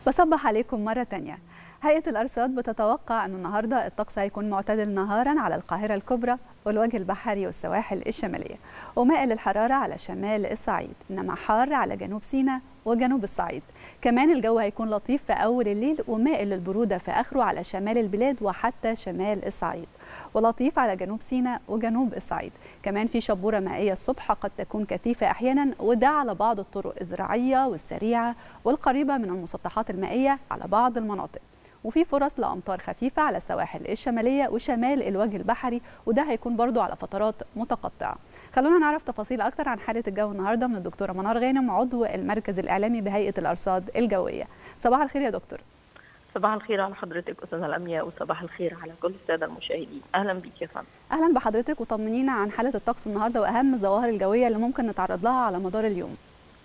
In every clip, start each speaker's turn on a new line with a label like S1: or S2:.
S1: بصبح عليكم مرة تانية هيئة الأرصاد بتتوقع أن النهاردة الطقس هيكون معتدل نهارا على القاهرة الكبرى والوجه البحري والسواحل الشمالية ومائل الحرارة على شمال الصعيد إنما حار على جنوب سيناء وجنوب الصعيد كمان الجو هيكون لطيف في أول الليل ومائل للبرودة في آخره على شمال البلاد وحتى شمال الصعيد ولطيف على جنوب سيناء وجنوب الصعيد كمان في شبورة مائية الصبح قد تكون كثيفة أحيانا وده على بعض الطرق الزراعية والسريعة والقريبة من المسطحات المائية على بعض المناطق وفي فرص لامطار خفيفه على السواحل الشماليه وشمال الوجه البحري وده هيكون برضو على فترات متقطعه خلونا نعرف تفاصيل اكتر عن حاله الجو النهارده من الدكتوره منار غانم عضو المركز الاعلامي بهيئه الارصاد الجويه صباح الخير يا دكتور
S2: صباح الخير على حضرتك استاذه لمياء وصباح الخير على كل الساده المشاهدين اهلا بيك يا فندم
S1: اهلا بحضرتك وطمنينا عن حاله الطقس النهارده واهم الظواهر الجويه اللي ممكن نتعرض لها على مدار اليوم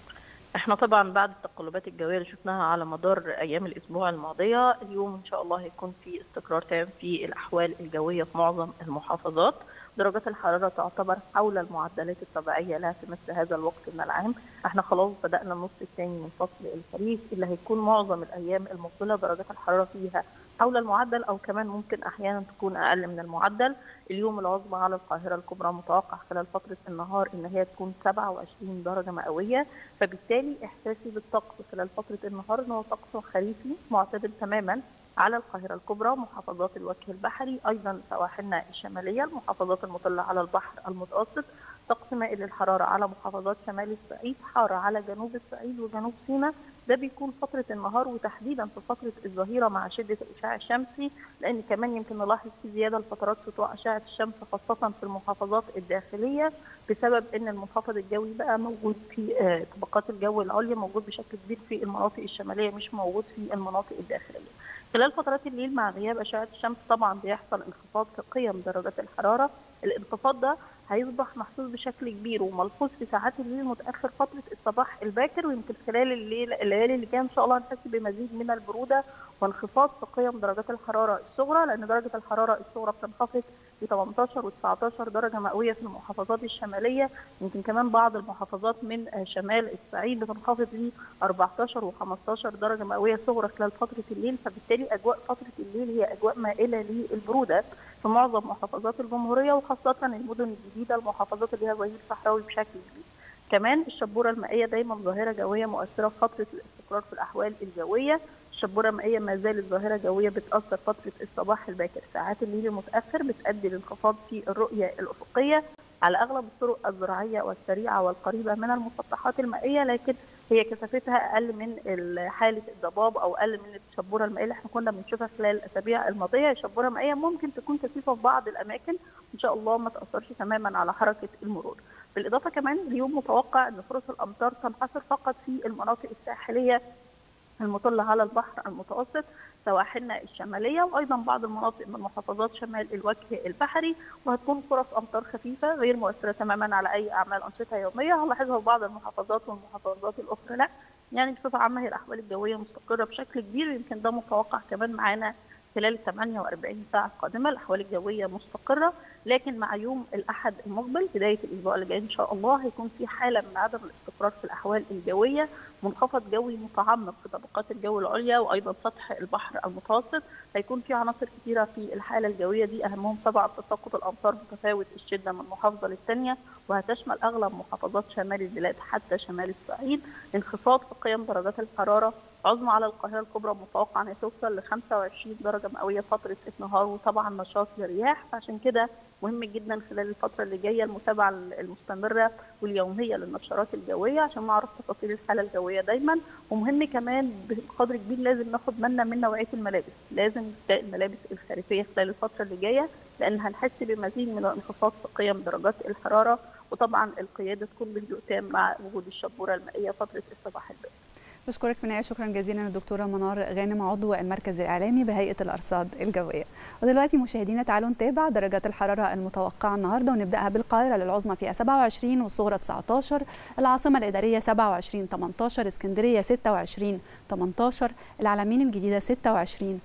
S2: احنا طبعا بعد التقلبات الجويه اللي شفناها على مدار ايام الاسبوع الماضيه اليوم ان شاء الله هيكون في استقرار تام في الاحوال الجويه في معظم المحافظات درجات الحراره تعتبر حول المعدلات الطبيعيه لها في مثل هذا الوقت من العام احنا خلاص بدانا النص الثاني من فصل الخريف اللي هيكون معظم الايام المقبله درجات الحراره فيها حول المعدل او كمان ممكن احيانا تكون اقل من المعدل اليوم العظمى على القاهره الكبرى متوقع خلال فتره النهار ان هي تكون 27 درجه مئويه فبالتالي احساسي بالطقس خلال فتره النهار ان هو طقس خريفي معتدل تماما على القاهره الكبرى محافظات الوجه البحري ايضا سواحلنا الشماليه المحافظات المطله على البحر المتوسط طقس مائل للحراره على محافظات شمال الصعيد حاره على جنوب الصعيد وجنوب سيناء ده بيكون فتره النهار وتحديدا في فتره الظهيره مع شده الاشعاع الشمسي لان كمان يمكن نلاحظ في زياده لفترات سطوع اشعه الشمس خاصه في المحافظات الداخليه بسبب ان المنخفض الجوي بقى موجود في طبقات الجو العليا موجود بشكل كبير في المناطق الشماليه مش موجود في المناطق الداخليه. خلال فترات الليل مع غياب اشعه الشمس طبعا بيحصل انخفاض في قيم درجات الحراره، الانخفاض ده هيصبح محسوس بشكل كبير وملحوظ في ساعات الليل المتاخر فتره الصباح الباكر ويمكن خلال الليل الليالي اللي جايه ان شاء الله هنحس بمزيد من البروده وانخفاض في قيم درجات الحراره الصغرى لان درجه الحراره الصغرى بتنخفض ب 18 و 19 درجه مئويه في المحافظات الشماليه يمكن كمان بعض المحافظات من شمال الصعيد بتنخفض ل 14 و 15 درجه مئويه صغرى خلال فتره الليل فبالتالي اجواء فتره الليل هي اجواء مائله للبروده في معظم محافظات الجمهوريه وخاصه المدن الجديده المحافظات اللي هي ظهير صحراوي بشكل كبير. كمان الشبوره المائيه دايما ظاهره جويه مؤثره في فتره الاستقرار في الاحوال الجويه الشبوره المائيه ما زالت ظاهره جويه بتاثر فتره الصباح الباكر ساعات الليل المتاخر بتؤدي لانخفاض في الرؤيه الافقيه على اغلب الطرق الزراعيه والسريعه والقريبه من المسطحات المائيه لكن هي كثافتها اقل من حاله الضباب او اقل من الشبوره المائيه اللي احنا كنا بنشوفها خلال الاسابيع الماضيه، الشبوره المائيه ممكن تكون كثيفه في بعض الاماكن ان شاء الله ما تاثرش تماما على حركه المرور. بالاضافه كمان اليوم متوقع ان فرص الامطار تنحصر فقط في المناطق الساحليه المطلة على البحر المتوسط سواحلنا الشمالية وأيضا بعض المناطق من محافظات شمال الوجه البحري وهتكون فرص أمطار خفيفة غير مؤثرة تماما على أي أعمال أنشطة يومية هنلاحظها في بعض المحافظات والمحافظات الأخرى لا يعني بصفة عامة هي الأحوال الجوية مستقرة بشكل كبير ويمكن ده متوقع كمان معانا خلال 48 ساعة القادمة الأحوال الجوية مستقرة لكن مع يوم الأحد المقبل بداية الأسبوع اللي جاي إن شاء الله هيكون في حالة من عدم الاستقرار في الأحوال الجوية منخفض جوي متعمق في طبقات الجو العليا وأيضا سطح البحر المتوسط هيكون في عناصر كثيرة في الحالة الجوية دي أهمهم طبعا تساقط الأمطار متفاوت الشدة من محافظة للثانية وهتشمل أغلب محافظات شمال البلاد حتى شمال الصعيد انخفاض في قيم درجات الحرارة عظمى على القاهرة الكبرى متوقع أن توصل ل 25 درجة مئوية فترة النهار وطبعا نشاط للرياح فعشان كده مهم جدا خلال الفترة اللي جاية المتابعة المستمرة واليومية للنشرات الجوية عشان نعرف تفاصيل الحالة الجوية دايما ومهم كمان بقدر كبير لازم ناخد بالنا من نوعية الملابس لازم الملابس الخريفية خلال الفترة اللي جاية لأن هنحس بمزيد من الانخفاض في قيم درجات الحرارة وطبعا القيادة تكون بهدوء تام مع وجود الشبورة المائية فترة الصباح الباكر
S1: بشكرك في النهايه شكرا جزيلا للدكتوره منار غانم عضو المركز الاعلامي بهيئه الارصاد الجويه ودلوقتي مشاهدينا تعالوا نتابع درجات الحراره المتوقعه النهارده ونبداها بالقاهره للعظمى فيها 27 والصغرى 19 العاصمه الاداريه 27 18 اسكندريه 26 18 العلمين الجديده 26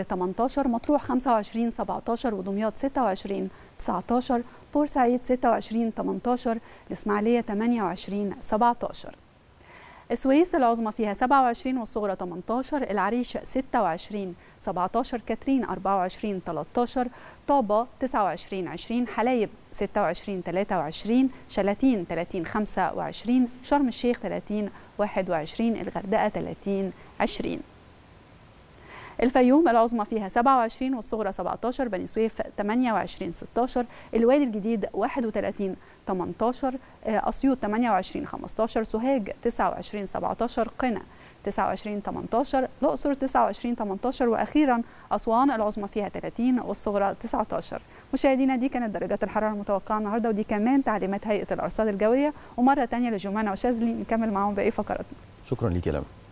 S1: 18 مطروح 25 17 ودمياط 26 19 بورسعيد 26 18 الاسماعيليه 28 17 السويس العظمى فيها 27 والصغرى 18 العريش 26 17 كاترين 24 13 طابة 29 20 حلايب 26 23 شلاتين 30 25 شرم الشيخ 30 21 الغردقة 30 20 الفيوم العظمى فيها 27 والصغرى 17 بني سويف 28 16 الوادي الجديد 31 18 اسيوط 28 15 سوهاج 29 17 قنا 29 18 الاقصر 29 18 واخيرا اسوان العظمى فيها 30 والصغرى 19 مشاهدينا دي كانت درجات الحراره المتوقعه النهارده ودي كمان تعليمات هيئه الارصاد الجويه ومره ثانيه لجمانه وشاذلي نكمل معاهم باقي فقراتنا
S3: شكرا ليك يا لمى